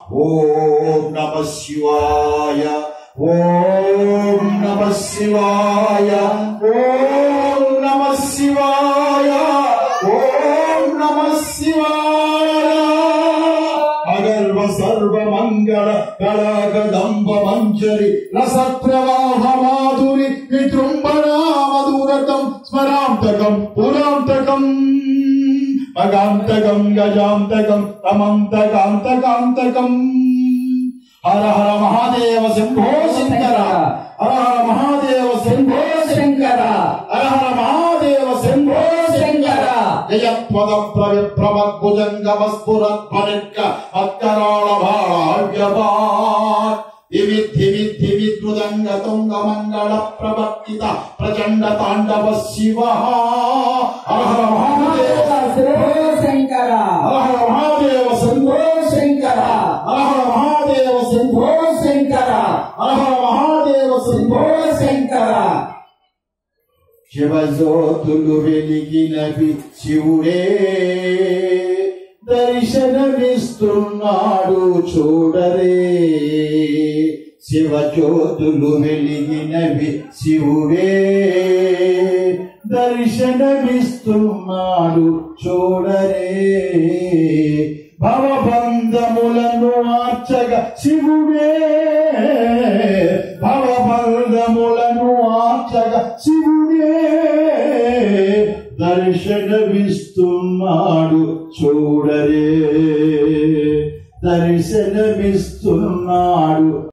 ఓం నమ శివాయ ఓం నమ శివాయ ఓం నమ శివాయ ఓం నమ శివాయ అగర్వ సర్వ మంగళ కళాకదంబ మంజరి రస ప్రవాహ మాధురి విజృంభణా మధురతం స్మరాంతకం పురాంతకం మగాంతకం గజాంతకం తమంతకాంతకాంతకం హర హర మహాదేవ శంభో శంకర హర హర మహాదేవ శంభో శంకర హర హర మహాదేవ శంభో శంకర జయత్వద ప్రవిప్రమద్భుజంగమస్ఫురత్వనిక్క అక్కరాళ భాళావ్యవాట్ ధిమి ధిమి ధిమి మృదంగ తుంగ మంగళ ప్రవర్తిత ప్రచండ తాండవ శివ హర హర మహాదేవ శంకర హర హర మహాదేవ శంభో శంకర హర హర మహాదేవ శంభో శంకర హర హర మహాదేవ శంభో శంకర శివజ్యోతులు వెలిగినవి శివుడే దర్శనమిస్తున్నాడు చూడరే శివజ్యోతులు వెలిగినవి శివుడే దర్శనమిస్తున్నాడు చూడరే భవబంధములను మార్చగ శివుడే భవబంధములను మార్చగ శివుడే దర్శనమిస్తున్నాడు చూడరే దర్శనమిస్తున్నాడు